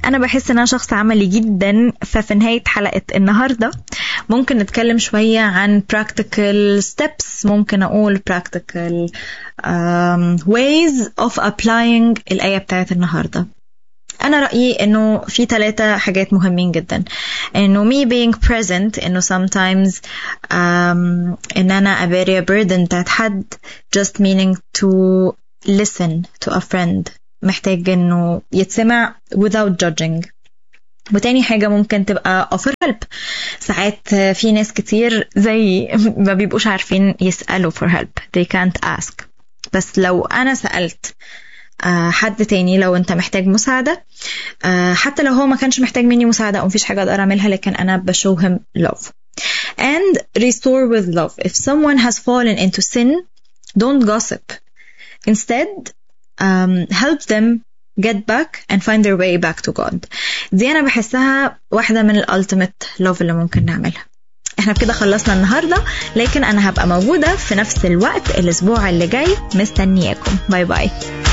انا بحس ان انا شخص عملي جدا ففي نهايه حلقه النهارده ممكن نتكلم شويه عن practical steps ممكن اقول practical um, ways of applying الايه بتاعت النهارده انا رايي انه في ثلاثه حاجات مهمين جدا انه me being present انه sometimes um, ان انا اباري a burden بتاعت حد just meaning to listen to a friend محتاج انه يتسمع without judging وتاني حاجة ممكن تبقى offer help ساعات في ناس كتير زي ما بيبقوش عارفين يسألوا for help they can't ask بس لو أنا سألت حد تاني لو انت محتاج مساعدة حتى لو هو ما كانش محتاج مني مساعدة او مفيش حاجة اقدر اعملها لكن انا بشو him love and restore with love if someone has fallen into sin don't gossip instead um, help them get back and find their way back to God دي أنا بحسها واحدة من الالتيميت love اللي ممكن نعملها احنا بكده خلصنا النهاردة لكن أنا هبقى موجودة في نفس الوقت الأسبوع اللي جاي مستنياكم باي باي